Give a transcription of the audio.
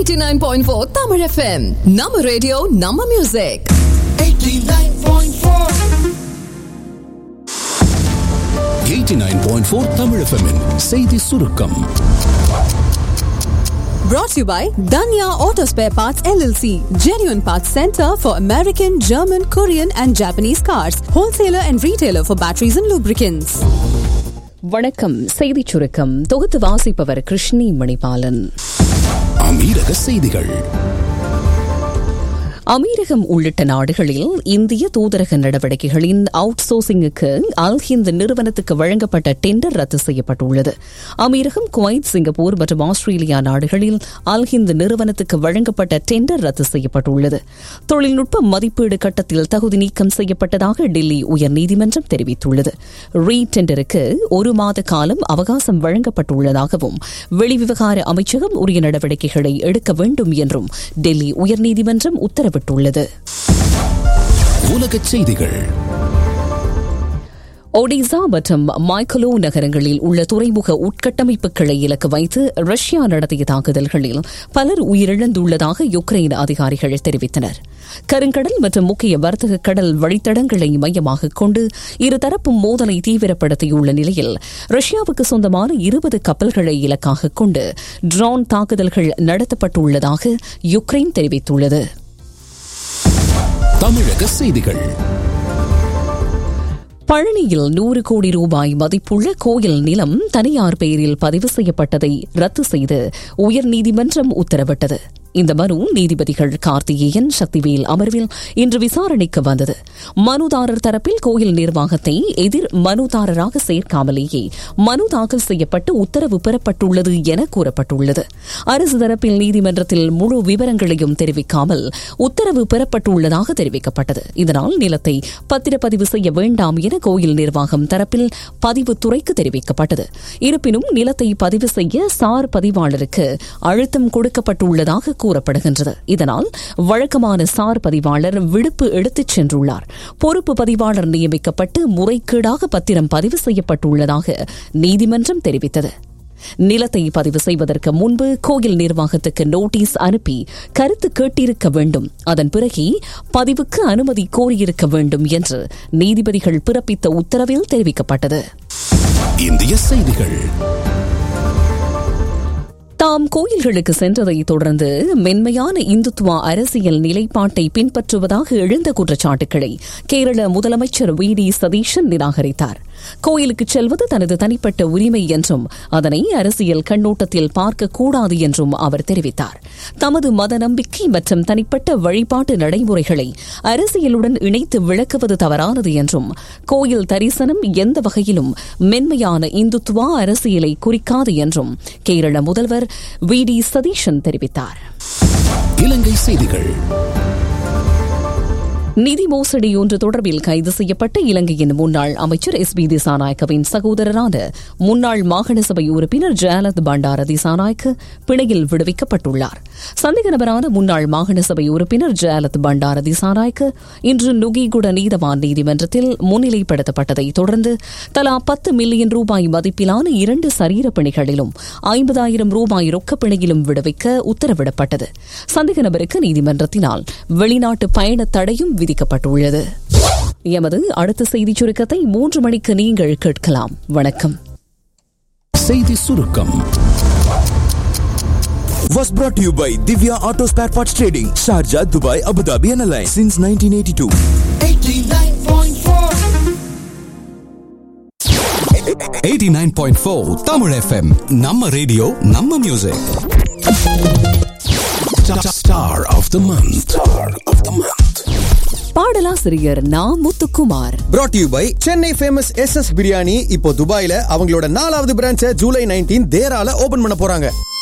89.4 Tamil FM. நம்ம radio நம்ம music 89.4 Tamil எஃப்எம்மின் செய்தி சுருக்கம் brought to you by Danya Auto Spare Parts LLC, genuine parts center for American, German, Korean and Japanese cars, wholesaler and retailer for batteries and lubricants. வணக்கம் செய்திச் சுருக்கம் தொகுத்து வாசிப்பவர் கிருஷ்ணி மணிபாலன் அமீரக செய்திகள் அமீரகம் உள்ளிட்ட நாடுகளில் இந்திய தூதரக நடவடிக்கைகளின் அவுட் சோர்சிங்குக்கு அல்ஹிந்த் நிறுவனத்துக்கு வழங்கப்பட்ட டெண்டர் ரத்து செய்யப்பட்டுள்ளது அமீரகம் குவைத் சிங்கப்பூர் மற்றும் ஆஸ்திரேலியா நாடுகளில் அல்ஹிந்த் நிறுவனத்துக்கு வழங்கப்பட்ட டெண்டர் ரத்து செய்யப்பட்டுள்ளது தொழில்நுட்ப மதிப்பீடு கட்டத்தில் தகுதி நீக்கம் செய்யப்பட்டதாக டெல்லி உயர்நீதிமன்றம் தெரிவித்துள்ளது ரீ டெண்டருக்கு ஒரு மாத காலம் அவகாசம் வழங்கப்பட்டுள்ளதாகவும் வெளிவிவகார அமைச்சகம் உரிய நடவடிக்கைகளை எடுக்க வேண்டும் என்றும் டெல்லி உயர்நீதிமன்றம் உத்தரவிட்டுள்ளது உலகச் செய்திகள் ஒடிசா மற்றும் மைக்கலோ நகரங்களில் உள்ள துறைமுக உட்கட்டமைப்புகளை இலக்கு வைத்து ரஷ்யா நடத்திய தாக்குதல்களில் பலர் உயிரிழந்துள்ளதாக யுக்ரைன் அதிகாரிகள் தெரிவித்தனர் கருங்கடல் மற்றும் முக்கிய வர்த்தக கடல் வழித்தடங்களை மையமாக கொண்டு இருதரப்பும் மோதலை தீவிரப்படுத்தியுள்ள நிலையில் ரஷ்யாவுக்கு சொந்தமான இருபது கப்பல்களை இலக்காக கொண்டு ட்ரோன் தாக்குதல்கள் நடத்தப்பட்டுள்ளதாக யுக்ரைன் தெரிவித்துள்ளது தமிழக செய்திகள் பழனியில் நூறு கோடி ரூபாய் மதிப்புள்ள கோயில் நிலம் தனியார் பெயரில் பதிவு செய்யப்பட்டதை ரத்து செய்து உயர்நீதிமன்றம் உத்தரவிட்டது இந்த மனு நீதிபதிகள் கார்த்திகேயன் சக்திவேல் அமர்வில் இன்று விசாரணைக்கு வந்தது மனுதாரர் தரப்பில் கோயில் நிர்வாகத்தை எதிர் மனுதாரராக சேர்க்காமலேயே மனு தாக்கல் செய்யப்பட்டு உத்தரவு பெறப்பட்டுள்ளது என கூறப்பட்டுள்ளது அரசு தரப்பில் நீதிமன்றத்தில் முழு விவரங்களையும் தெரிவிக்காமல் உத்தரவு பெறப்பட்டுள்ளதாக தெரிவிக்கப்பட்டது இதனால் நிலத்தை பத்திரப்பதிவு செய்ய வேண்டாம் என கோயில் நிர்வாகம் தரப்பில் பதிவுத்துறைக்கு தெரிவிக்கப்பட்டது இருப்பினும் நிலத்தை பதிவு செய்ய சார் பதிவாளருக்கு அழுத்தம் கொடுக்கப்பட்டுள்ளதாக கூறப்படுகின்றது இதனால் வழக்கமான சார் பதிவாளர் விடுப்பு எடுத்துச் சென்றுள்ளார் பொறுப்பு பதிவாளர் நியமிக்கப்பட்டு முறைகேடாக பத்திரம் பதிவு செய்யப்பட்டுள்ளதாக நீதிமன்றம் தெரிவித்தது நிலத்தை பதிவு செய்வதற்கு முன்பு கோயில் நிர்வாகத்துக்கு நோட்டீஸ் அனுப்பி கருத்து கேட்டிருக்க வேண்டும் அதன் பிறகே பதிவுக்கு அனுமதி கோரியிருக்க வேண்டும் என்று நீதிபதிகள் பிறப்பித்த உத்தரவில் தெரிவிக்கப்பட்டது இந்திய செய்திகள் தாம் கோயில்களுக்கு சென்றதை தொடர்ந்து மென்மையான இந்துத்துவ அரசியல் நிலைப்பாட்டை பின்பற்றுவதாக எழுந்த குற்றச்சாட்டுகளை கேரள முதலமைச்சர் வி டி சதீஷன் நிராகரித்தார் கோயிலுக்கு செல்வது தனது தனிப்பட்ட உரிமை என்றும் அதனை அரசியல் கண்ணோட்டத்தில் பார்க்கக்கூடாது என்றும் அவர் தெரிவித்தார் தமது மத நம்பிக்கை மற்றும் தனிப்பட்ட வழிபாட்டு நடைமுறைகளை அரசியலுடன் இணைத்து விளக்குவது தவறானது என்றும் கோயில் தரிசனம் எந்த வகையிலும் மென்மையான இந்துத்துவா அரசியலை குறிக்காது என்றும் கேரள முதல்வர் வி டி சதீஷன் தெரிவித்தார் இலங்கை செய்திகள் நிதி மோசடி ஒன்று தொடர்பில் கைது செய்யப்பட்ட இலங்கையின் முன்னாள் அமைச்சர் எஸ் பி திசாநாயக்கவின் சகோதரரான முன்னாள் மாகாண சபை உறுப்பினர் ஜெயலத் பண்டார திசாநாயக்க பிணையில் விடுவிக்கப்பட்டுள்ளார் சந்தேக நபரான முன்னாள் மாகாண சபை உறுப்பினர் ஜெயலத் பண்டார திசாநாயக்க இன்று நுகிகுட நீதவான் நீதிமன்றத்தில் முன்னிலைப்படுத்தப்பட்டதை தொடர்ந்து தலா பத்து மில்லியன் ரூபாய் மதிப்பிலான இரண்டு சரீர பிணைகளிலும் ஐம்பதாயிரம் ரூபாய் ரொக்கப் பிணையிலும் விடுவிக்க உத்தரவிடப்பட்டது சந்தேக நபருக்கு நீதிமன்றத்தினால் வெளிநாட்டு பயண தடையும் விதிக்கப்பட்டுள்ளது எமது அடுத்த செய்திச் சுருக்கத்தை மூன்று மணிக்கு நீங்கள் கேட்கலாம் வணக்கம் செய்தி சுருக்கம் was brought to you by Divya Auto Spare Parts Trading, Sharjah, Dubai, Abu Dhabi and Alliance since 1982. 89.4 Tamil FM நம்ம ரேடியோ நம்ம music star of the month star of the month பாடலாசிரியர் Na Muthukumar brought to you by Chennai famous S S biryani இப்போ துபாயில அவங்களோட நாலாவது பிரான்ச்சை July nineteen தேரால open பண்ண போறாங்க